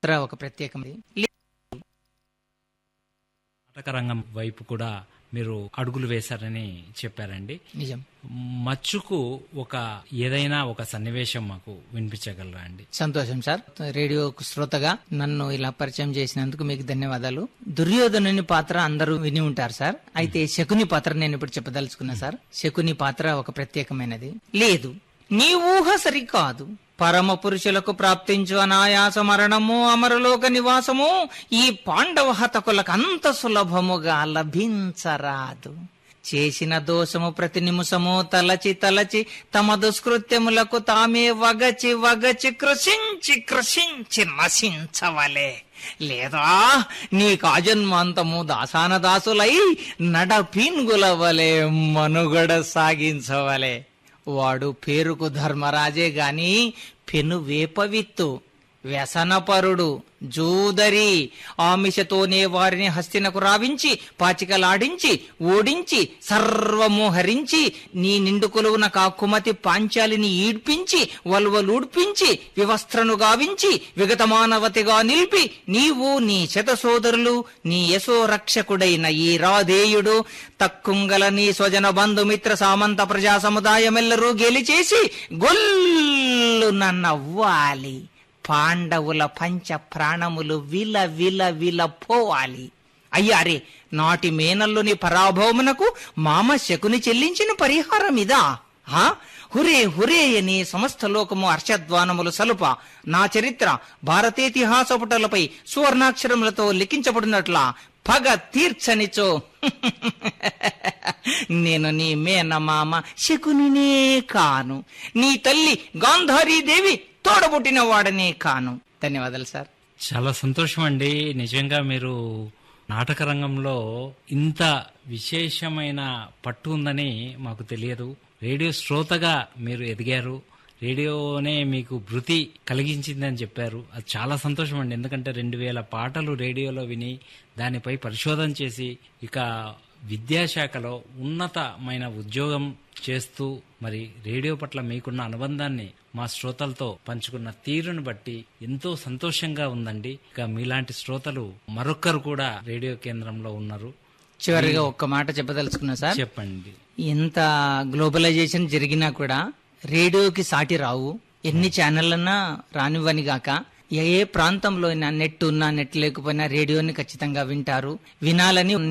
పాత్ర ఒక ప్రత్యేకమైనది నాటక రంగం వైపు కూడా మీరు అడుగులు వేశారని చెప్పారండి నిజం మచ్చుకు ఒక ఏదైనా ఒక సన్నివేశం మాకు వినిపించగలరా అండి సంతోషం సార్ రేడియో శ్రోతగా నన్ను ఇలా పరిచయం చేసినందుకు మీకు ధన్యవాదాలు దుర్యోధనుని పాత్ర అందరూ విని ఉంటారు సార్ అయితే శకుని పాత్ర నేను ఇప్పుడు చెప్పదలుచుకున్నా సార్ శకుని పాత్ర ఒక ప్రత్యేకమైనది లేదు నీ ఊహ సరికాదు పరమ పురుషులకు ప్రాప్తించు అనాయాస మరణము అమరలోక నివాసము ఈ పాండవ హతకులకు అంత సులభముగా లభించరాదు చేసిన దోషము ప్రతి నిమిషము తలచి తలచి తమ దుష్కృత్యములకు తామే వగచి వగచి కృషించి కృషించి నశించవలే లేదా నీ కాజన్మాంతము దాసాన దాసులై నడపీన్గుల వలె మనుగడ సాగించవలే వాడు పేరుకు ధర్మరాజే గాని పెను వేపవిత్తు వ్యసనపరుడు జూదరి ఆమిషతోనే వారిని హస్తినకు రావించి పాచికలాడించి ఓడించి సర్వము హరించి నీ నిండు కొలువున కాకుమతి పాంచాలిని ఈడ్పించి వల్వలూడ్పించి వివస్త్రను గావించి విగతమానవతిగా నిలిపి నీవు నీ శత సోదరులు నీ యశో రక్షకుడైన ఈ రాధేయుడు తక్కుంగల నీ స్వజన బంధుమిత్ర సామంత ప్రజా సముదాయమెల్లరూ గెలిచేసి గొల్లున నవ్వాలి పాండవుల పంచ ప్రాణములు విల విల విల పోవాలి అయ్యారే నాటి మేనల్లుని పరాభవమునకు మామ శకుని చెల్లించిన పరిహారం ఇదా హా హురే హురే అని సమస్త లోకము హర్షధ్వానములు సలుప నా చరిత్ర భారతేతిహాస పుటలపై సువర్ణాక్షరములతో లిఖించబడినట్ల పగ తీర్చనిచో నేను నీ మేనమామ శకునినే కాను నీ తల్లి గాంధారీదేవి తోడబుట్టిన వాడనే కాను ధన్యవాదాలు సార్ చాలా సంతోషం అండి నిజంగా మీరు నాటక రంగంలో ఇంత విశేషమైన పట్టు ఉందని మాకు తెలియదు రేడియో శ్రోతగా మీరు ఎదిగారు రేడియోనే మీకు భృతి కలిగించిందని చెప్పారు అది చాలా సంతోషం అండి ఎందుకంటే రెండు వేల పాటలు రేడియోలో విని దానిపై పరిశోధన చేసి ఇక విద్యాశాఖలో ఉన్నతమైన ఉద్యోగం చేస్తూ మరి రేడియో పట్ల మీకున్న అనుబంధాన్ని మా శ్రోతలతో పంచుకున్న తీరును బట్టి ఎంతో సంతోషంగా ఉందండి ఇక మీలాంటి శ్రోతలు మరొక్కరు కూడా రేడియో కేంద్రంలో ఉన్నారు చివరిగా ఒక్క మాట చెప్పదలుచుకున్నా సార్ చెప్పండి ఎంత గ్లోబలైజేషన్ జరిగినా కూడా రేడియోకి సాటి రావు ఎన్ని ఛానళ్ళన్నా రానివ్వని గాక ఏ ఏ ప్రాంతంలో అయినా నెట్ ఉన్నా నెట్ లేకపోయినా రేడియోని ఖచ్చితంగా వింటారు వినాలని